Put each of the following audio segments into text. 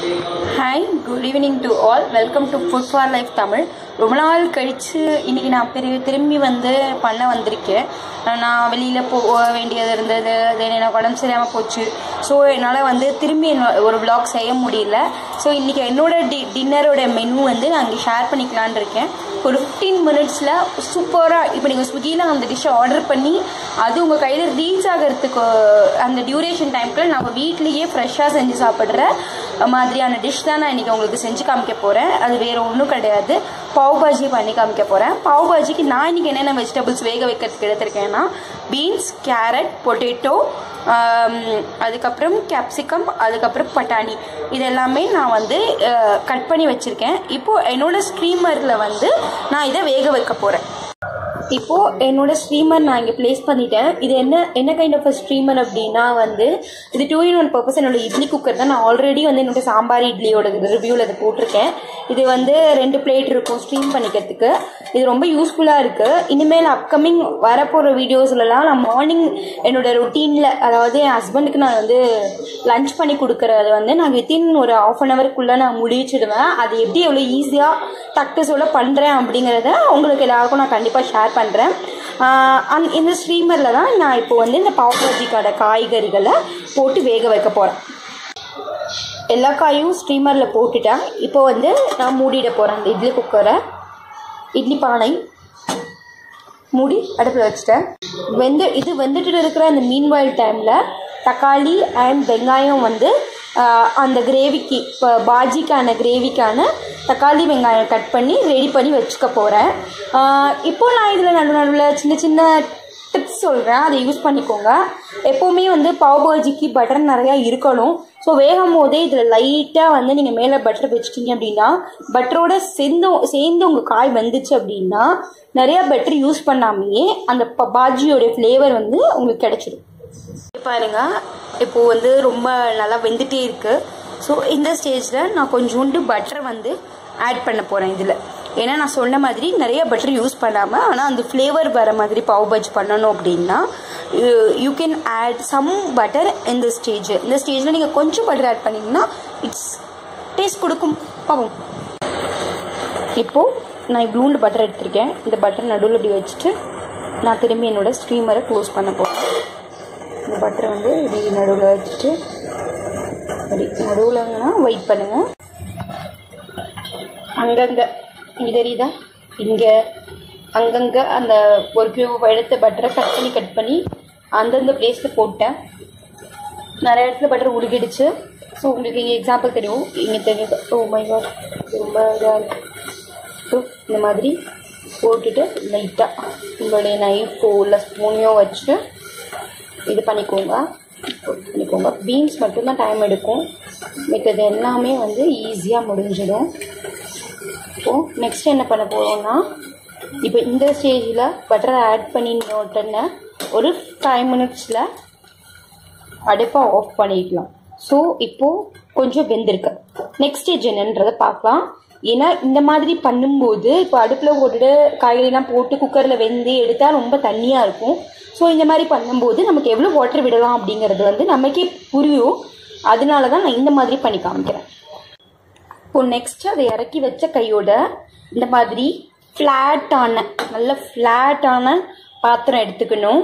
hi good evening to all welcome to food for life Tamil ரொம்ப நாள் கழித்து இன்றைக்கி நான் பெரிய திரும்பி வந்து பண்ண வந்திருக்கேன் நான் வெளியில் போ வேண்டியது இருந்தது தென் எனக்கு உடம்பு சரியாமல் போச்சு ஸோ என்னால் வந்து திரும்பி என்ன- ஒரு vlog செய்ய முடியல ஸோ இன்றைக்கி என்னோட டி டின்னரோட மெனு வந்து நான் இங்கே ஷேர் பண்ணிக்கலான்னு இருக்கேன் ஒரு ஃபிஃப்டீன் மினிட்ஸில் சூப்பராக இப்போ நீங்கள் ஸ்விக்கியில் அந்த டிஷ்ஷை ஆர்டர் பண்ணி அது உங்கள் கையில் ரீச் ஆகிறதுக்கு அந்த டியூரேஷன் டைம்க்குள்ள நம்ம வீட்லேயே ஃப்ரெஷ்ஷாக செஞ்சு சாப்பிட்ற மாதிரியான டிஷ் தான் நான் இன்றைக்கி உங்களுக்கு செஞ்சு காமிக்க போகிறேன் அது வேறு ஒன்றும் கிடையாது பாவ் பாஜி பண்ணி காமிக்க போகிறேன் பாவ் பாஜிக்கு நான் இன்றைக்கி என்னென்ன வெஜிடபிள்ஸ் வேக வைக்கிறதுக்கு எடுத்திருக்கேன்னா பீன்ஸ் கேரட் பொட்டேட்டோ அதுக்கப்புறம் கேப்சிகம் அதுக்கப்புறம் பட்டாணி இது எல்லாமே நான் வந்து கட் பண்ணி வச்சுருக்கேன் இப்போது என்னோட ஸ்ட்ரீமரில் வந்து நான் இதை வேக வைக்க போகிறேன் இப்போ என்னோட ஸ்ட்ரீமர் நான் இங்கே ப்ளேஸ் பண்ணிட்டேன் இது என்ன என்ன கைண்ட் ஆஃப் ஸ்ட்ரீமர் அப்படின்னா வந்து இது டூ இன் ஒன் பர்பஸ் என்னோட இட்லி குக்கர் தான் நான் ஆல்ரெடி வந்து என்னோட சாம்பார் இட்லியோட ரிவ்யூவில் அதை போட்டிருக்கேன் இது வந்து ரெண்டு பிளேட் இருக்கும் ஸ்ட்ரீம் பண்ணிக்கிறதுக்கு இது ரொம்ப யூஸ்ஃபுல்லாக இருக்குது இனிமேல் அப்கமிங் வரப்போகிற வீடியோஸ்லலாம் நான் மார்னிங் என்னோட ரொட்டீனில் அதாவது என் ஹஸ்பண்டுக்கு நான் வந்து லஞ்ச் பண்ணி கொடுக்கறது வந்து நான் வித்தின் ஒரு ஆஃப் அன் ஹவருக்குள்ளே நான் முடிச்சிடுவேன் அது எப்படி எவ்வளோ ஈஸியாக டக்கு சொல்ல பண்ணுறேன் அப்படிங்கிறத உங்களுக்கு எல்லாருக்கும் நான் கண்டிப்பாக ஷேர் பண்ணுறேன் அந் இந்த ஸ்ட்ரீமரில் தான் நான் இப்போ வந்து இந்த பாவபாஜிக்கான காய்கறிகளை போட்டு வேக வைக்க போகிறேன் எல்லா காயும் ஸ்ட்ரீமரில் போட்டுட்டேன் இப்போ வந்து நான் மூடிட போகிறேன் அந்த இட்லி குக்கரை இட்லி பானை மூடி அடுப்பில் வச்சுட்டேன் வெந்து இது வெந்துட்டு இருக்கிற அந்த மீன்வாயில் டைமில் தக்காளி அண்ட் வெங்காயம் வந்து ஆஹ், அந்த கிரேவிக்கு இப்போ பாஜிக்கான கிரேவிக்கான தக்காளி வெங்காயம் கட் பண்ணி ரெடி பண்ணி வச்சுக்க போகிறேன் இப்போ நான் இதில் நடு நடுவில் சின்ன சின்ன டிப்ஸ் சொல்கிறேன் அதை யூஸ் பண்ணிக்கோங்க எப்போவுமே வந்து பாவ் பாஜிக்கு பட்டர் நிறையா இருக்கணும் ஸோ வேகும் போதே இதில் லைட்டாக வந்து நீங்கள் மேலே பட்டர் வச்சிட்டீங்க அப்படின்னா பட்டரோட சேர்ந்து சேர்ந்து உங்கள் காய் வெந்துச்சு அப்படின்னா நிறையா பட்டர் யூஸ் பண்ணாமையே அந்த ப- பாஜியோட ஃப்ளேவர் வந்து உங்களுக்கு கிடைச்சிடும் பாருங்க இப்போ வந்து ரொம்ப நல்லா வெந்துட்டே இருக்கு ஸோ இந்த ஸ்டேஜில் நான் கொஞ்சோண்டு பட்டர் வந்து ஆட் பண்ண போகிறேன் இதில் ஏன்னா நான் சொன்ன மாதிரி நிறைய பட்டர் யூஸ் பண்ணாமல் ஆனால் அந்த ஃப்ளேவர் வர மாதிரி பாவ் பஜ் பண்ணணும் அப்படின்னா you can add some butter இந்த ஸ்டேஜ் இந்த ஸ்டேஜில் நீங்கள் கொஞ்சம் பட்டர் ஆட் பண்ணிங்கன்னா இட்ஸ் டேஸ்ட் கொடுக்கும் பாவம் இப்போது நான் இவ்வளோண்டு பட்டர் எடுத்திருக்கேன் இந்த பட்டர் நடுவில் இப்படி வச்சுட்டு நான் திரும்பி என்னோட ஸ்ட்ரீமரை க்ளோஸ் பண்ண போகிறேன் இந்த பட்டரை வந்து இப்படி நடுவில் வச்சுட்டு அப்படி நடுவில்னா வெயிட் பண்ணுங்கள் அங்கங்கே இங்கே தெரியுதா இங்கே அங்கங்கே அந்த ஒரு கியூப் எடுத்த பட்டரை கட் பண்ணி கட் பண்ணி அந்தந்த பிளேஸில் போட்டேன் நிறைய இடத்துல பட்டர் உருகிடுச்சு ஸோ உங்களுக்கு இங்கே எக்ஸாம்பிள் தெரியும் இங்கே தெரியும் ஓ மை காட் ரொம்ப இதாக இருக்கு ஸோ இந்த மாதிரி போட்டுட்டு லைட்டாக உங்களுடைய நைஃபோ இல்லை ஸ்பூனையோ வச்சு இது பண்ணிக்கோங்க பண்ணிக்கோங்க பீன்ஸ் மட்டும்தான் டைம் எடுக்கும் மித்தது எல்லாமே வந்து ஈஸியாக முடிஞ்சிடும் இப்போது நெக்ஸ்ட் என்ன பண்ண போகிறோம்னா இப்போ இந்த ஸ்டேஜில் பட்டரை ஆட் பண்ணி உடனே ஒரு ஃபைவ் மினிட்ஸில் அடுப்பை ஆஃப் பண்ணிக்கலாம் ஸோ இப்போது கொஞ்சம் வெந்திருக்கு நெக்ஸ்ட் ஸ்டேஜ் என்னன்றதை பார்க்கலாம் ஏன்னா இந்த மாதிரி பண்ணும்போது இப்போ அடுப்பில் போட்டுட்டு காய்கறிலாம் போட்டு குக்கரில் வெந்து எடுத்தால் ரொம்ப தண்ணியாக இருக்கும் ஸோ இந்த மாதிரி பண்ணும்போது நமக்கு எவ்வளோ வாட்டர் விடலாம் அப்படிங்கிறது வந்து நமக்கே புரியும் அதனால தான் நான் இந்த மாதிரி பண்ணி காமிக்கிறேன் இப்போ நெக்ஸ்ட் அதை இறக்கி வச்ச கையோட இந்த மாதிரி ஃப்ளாட்டான நல்ல ஃப்ளாட்டான பாத்திரம் எடுத்துக்கணும்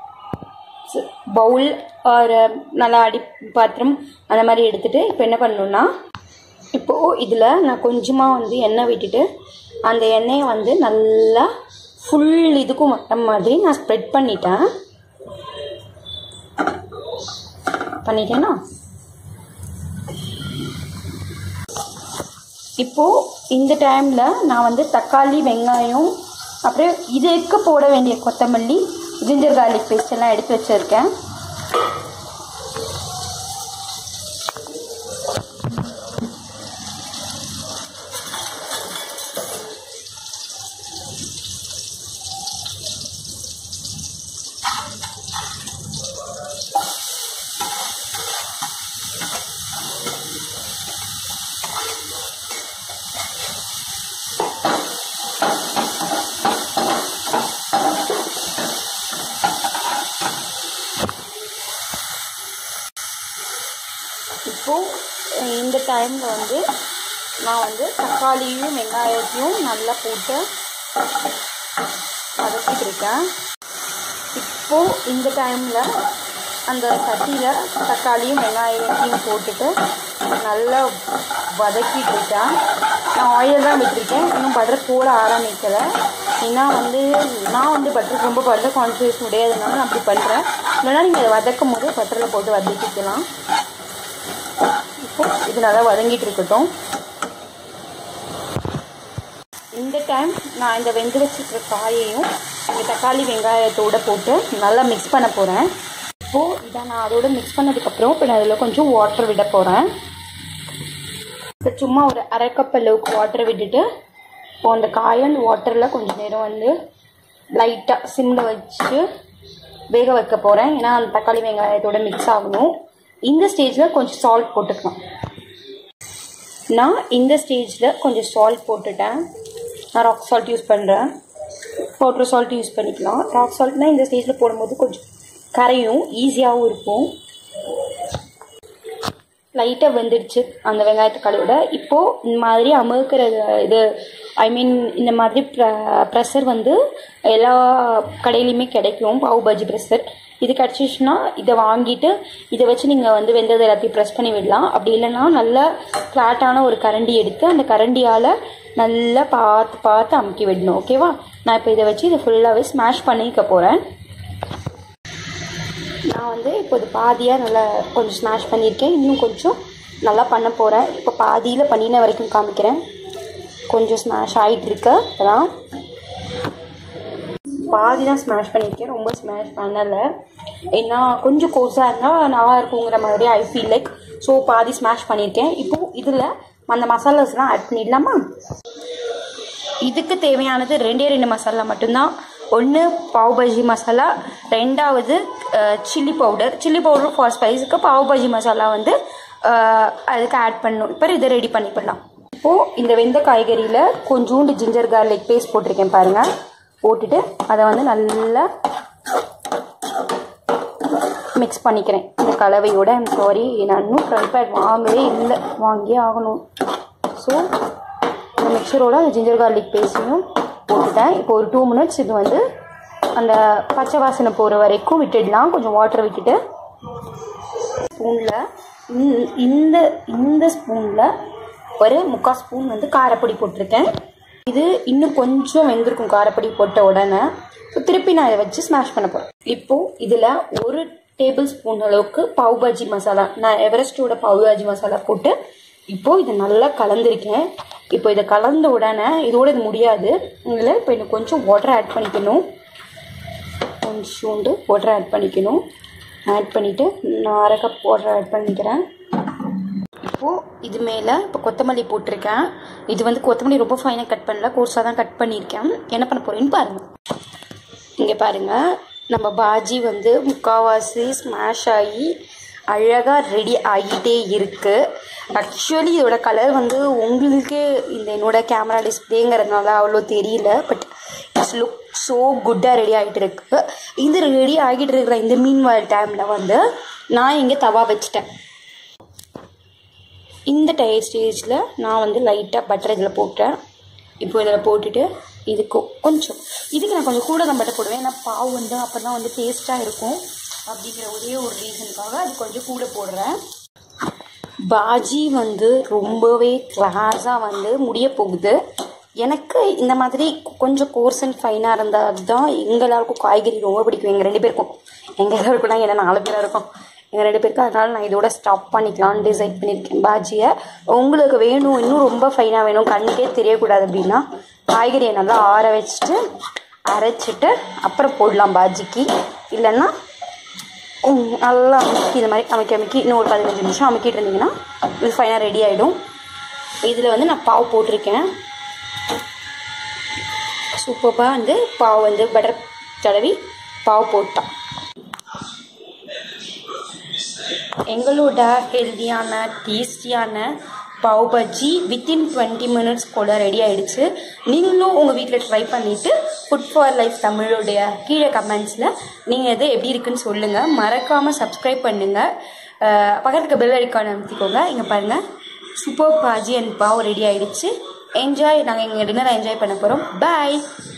பவுல் ஒரு நல்லா அடி பாத்திரம் அந்த மாதிரி எடுத்துட்டு இப்போ என்ன பண்ணணும்னா இப்போது இதில் நான் கொஞ்சமாக வந்து எண்ணெய் விட்டுட்டு அந்த எண்ணெயை வந்து நல்லா ஃபுல் இதுக்கும் வர மாதிரி நான் ஸ்ப்ரெட் பண்ணிட்டேன் பண்ணிட்டேனா இப்போது இந்த டைமில் நான் வந்து தக்காளி வெங்காயம் அப்புறம் இதுக்கு போட வேண்டிய கொத்தமல்லி ஜிஞ்சர் கார்லிக் பேஸ்ட் எல்லாம் எடுத்து வச்சுருக்கேன் டைமில் வந்து நான் வந்து தக்காளியும் வெங்காயத்தையும் நல்லா போட்டு வதக்கிட்டு இருக்கேன் இப்போது இந்த டைமில் அந்த சட்டியில் தக்காளியும் வெங்காயத்தையும் போட்டுட்டு நல்லா வதக்கிட்டு இருக்கேன் நான் ஆயில் தான் விட்டுருக்கேன் இன்னும் பட்டர் போட ஆரம்பிக்கலை ஏன்னா வந்து நான் வந்து பட்டர் ரொம்ப பட்டர் கான்சியஸ் முடியாததுனால நான் அப்படி பண்ணுறேன் இல்லைனா நீங்கள் அதை வதக்கும் போது பட்டரில் போட்டு வதக்கிக்கலாம் இப்போ இது நல்லா வதங்கிட்டு இருக்கட்டும் இந்த டைம் நான் இந்த வெந்து வச்சுருக்கிற காயையும் இந்த தக்காளி வெங்காயத்தோடு போட்டு நல்லா மிக்ஸ் பண்ண போகிறேன் இப்போது இதை நான் அதோட மிக்ஸ் பண்ணதுக்கப்புறம் இப்போ நான் அதில் கொஞ்சம் வாட்டர் விட போகிறேன் இப்போ சும்மா ஒரு அரை கப் அளவுக்கு வாட்டர் விட்டுட்டு இப்போ அந்த காயை அந்த வாட்டரில் கொஞ்சம் நேரம் வந்து லைட்டாக சிம்மில் வச்சு வேக வைக்க போகிறேன் ஏன்னா அந்த தக்காளி வெங்காயத்தோட மிக்ஸ் ஆகணும் இந்த ஸ்டேஜில் கொஞ்சம் சால்ட் போட்டுக்கலாம் நான் இந்த ஸ்டேஜில் கொஞ்சம் சால்ட் போட்டுட்டேன் நான் ராக் சால்ட் யூஸ் பண்ணுறேன் பவுட்ரு சால்ட் யூஸ் பண்ணிக்கலாம் ராக் சால்ட்னா இந்த ஸ்டேஜில் போடும்போது கொஞ்சம் கரையும் ஈஸியாகவும் இருக்கும் லைட்டாக வெந்துடுச்சு அந்த வெங்காய தக்காளியோட இப்போது இந்த மாதிரி அமுக்கிற இது ஐ மீன் இந்த மாதிரி ப்ர ப்ரெஷர் வந்து எல்லா கடையிலையுமே கிடைக்கும் பாவு பஜ்ஜி ப்ரெஷர் இது கிடச்சிச்சுன்னா இதை வாங்கிட்டு இதை வச்சு நீங்கள் வந்து வெந்தது எல்லாத்தையும் ப்ரெஸ் பண்ணி விடலாம் அப்படி இல்லைன்னா நல்லா ஃப்ளாட்டான ஒரு கரண்டி எடுத்து அந்த கரண்டியால் நல்லா பார்த்து பார்த்து அமுக்கி விடணும் ஓகேவா நான் இப்போ இதை வச்சு இதை ஃபுல்லாகவே ஸ்மாஷ் பண்ணிக்க போகிறேன் நான் வந்து இப்போ இது பாதியாக நல்லா கொஞ்சம் ஸ்மாஷ் பண்ணியிருக்கேன் இன்னும் கொஞ்சம் நல்லா பண்ண போகிறேன் இப்போ பாதியில் பண்ணின வரைக்கும் காமிக்கிறேன் கொஞ்சம் ஸ்மாஷ் ஆகிட்டுருக்கு அதான் பாதி தான் ஸ்மாஷ் பண்ணியிருக்கேன் ரொம்ப ஸ்மாஷ் பண்ணலை ஏன்னா கொஞ்சம் கோஸாக இருந்தால் நல்லா இருக்குங்கிற மாதிரி ஐ ஃபீல் லைக் ஸோ பாதி ஸ்மாஷ் பண்ணியிருக்கேன் இப்போது இதில் அந்த மசாலாஸ்லாம் ஆட் பண்ணிடலாமா இதுக்கு தேவையானது ரெண்டே ரெண்டு மசாலா மட்டும்தான் ஒன்று பாவ் பஜ்ஜி மசாலா ரெண்டாவது chilli powder chilli powder for ஸ்பைஸுக்கு பாவ் பஜ்ஜி மசாலா வந்து அதுக்கு ஆட் பண்ணணும் இப்போ இதை ரெடி பண்ணிக்கலாம் இப்போது இந்த வெந்த காய்கறியில் கொஞ்சோண்டு ஜிஞ்சர் கார்லிக் பேஸ்ட் போட்டிருக்கேன் பாருங்கள் போட்டுட்டு அதை வந்து நல்லா மிக்ஸ் பண்ணிக்கிறேன் இந்த கலவையோட ஐம் சாரி நான் இன்னும் ஃப்ரை பேட் வாங்கவே இல்லை வாங்கியே ஆகணும் ஸோ இந்த மிக்சரோட அந்த ஜிஞ்சர் கார்லிக் பேஸ்ட்டையும் போட்டுட்டேன் இப்போ ஒரு டூ மினிட்ஸ் இது வந்து அந்த பச்சை வாசனை போகிற வரைக்கும் விட்டுடலாம் கொஞ்சம் வாட்டர் விட்டுட்டு ஸ்பூனில் இந்த இந்த ஸ்பூனில் ஒரு முக்கால் ஸ்பூன் வந்து காரப்பொடி போட்டிருக்கேன் இது இன்னும் கொஞ்சம் வெந்திருக்கும் காரப்பொடி போட்ட உடனே ஸோ திருப்பி நான் இதை வச்சு ஸ்மாஷ் பண்ண போகிறேன் இப்போது இதில் ஒரு டேபிள் ஸ்பூன் அளவுக்கு பாவ் பாஜி மசாலா நான் எவரெஸ்டோட பாவ் பாஜி மசாலா போட்டு இப்போது இதை நல்லா கலந்துருக்கேன் இப்போ இதை கலந்த உடனே இதோட இது முடியாது இதில் இப்போ இன்னும் கொஞ்சம் வாட்டர் ஆட் பண்ணிக்கணும் கொஞ்சோண்டு வாட்டர் ஆட் பண்ணிக்கணும் ஆட் பண்ணிவிட்டு நான் அரை கப் வாட்டர் ஆட் பண்ணிக்கிறேன் இப்போது இது மேலே இப்போ கொத்தமல்லி போட்டிருக்கேன் இது வந்து கொத்தமல்லி ரொம்ப ஃபைனாக கட் பண்ணல கோர்ஸாக தான் கட் பண்ணியிருக்கேன் என்ன பண்ண போகிறேன்னு பாருங்கள் இங்கே பாருங்கள் நம்ம பாஜி வந்து முக்கால்வாசி ஸ்மாஷ் ஆகி அழகாக ரெடி ஆகிட்டே இருக்குது ஆக்சுவலி இதோட கலர் வந்து உங்களுக்கே இந்த என்னோட கேமரா டிஸ்பிளேங்கிறதுனால அவ்வளோ தெரியல பட் இட்ஸ் லுக் ஸோ குட்டாக ரெடி ஆகிட்டு இருக்கு இது ரெடி ஆகிட்டு இருக்கிற இந்த மீன் வாயில் டைமில் வந்து நான் இங்கே தவா வச்சுட்டேன் இந்த டயர் ஸ்டேஜில் நான் வந்து லைட்டாக பட்டர் இதில் போட்டேன் இப்போ இதில் போட்டுட்டு இதுக்கு கொஞ்சம் இதுக்கு நான் கொஞ்சம் கூட தான் பட்டர் போடுவேன் ஏன்னா பாவு வந்து அப்போ தான் வந்து டேஸ்ட்டாக இருக்கும் அப்படிங்கிற ஒரே ஒரு ரீசனுக்காக அது கொஞ்சம் கூட போடுறேன் பாஜி வந்து ரொம்பவே கிளாஸாக வந்து முடிய போகுது எனக்கு இந்த மாதிரி கொஞ்சம் கோர்ஸ் அண்ட் ஃபைனாக இருந்தால் தான் எங்கள் எல்லாருக்கும் காய்கறி ரொம்ப பிடிக்கும் எங்கள் ரெண்டு பேருக்கும் எங்கள் எல்லாருக்கும்னா என்ன நாலு பேராக இருக்கும் எங்கள் ரெண்டு பேருக்கு அதனால் நான் இதோட ஸ்டாப் பண்ணிக்கலாம்னு டிசைட் பண்ணியிருக்கேன் பாஜியை உங்களுக்கு வேணும் இன்னும் ரொம்ப ஃபைனாக வேணும் கண்ணுக்கே தெரியக்கூடாது அப்படின்னா காய்கறியை நல்லா ஆற வச்சுட்டு அரைச்சிட்டு அப்புறம் போடலாம் பாஜிக்கு இல்லைன்னா நல்லா அமுக்கி இந்த மாதிரி அமைக்கி அமைக்கி இன்னும் ஒரு பதினஞ்சு நிமிஷம் அமுக்கிட்டு இருந்தீங்கன்னா இது ஃபைனாக ரெடி ஆகிடும் இதில் வந்து நான் பாவு போட்டிருக்கேன் சூப்பராக வந்து பாவு வந்து பட்டர் தடவி பாவு போட்டான் எங்களோட ஹெல்த்தியான டேஸ்டியான pav bhaji within twenty minutes கூட ரெடி ஆகிடுச்சு நீங்களும் உங்கள் வீட்டில் ட்ரை பண்ணிவிட்டு ஃபுட் ஃபார் லைஃப் தமிழுடைய கீழே கமெண்ட்ஸில் நீங்கள் எது எப்படி இருக்குன்னு சொல்லுங்கள் மறக்காமல் சப்ஸ்கிரைப் பண்ணுங்கள் பக்கத்துக்கு பெல் ஐக்கான் அமுத்திக்கோங்க இங்கே பாருங்கள் super bhaji and pav ready ஆயிடுச்சு என்ஜாய் நாங்கள் எங்கள் டின்னரை என்ஜாய் பண்ண போகிறோம் பாய்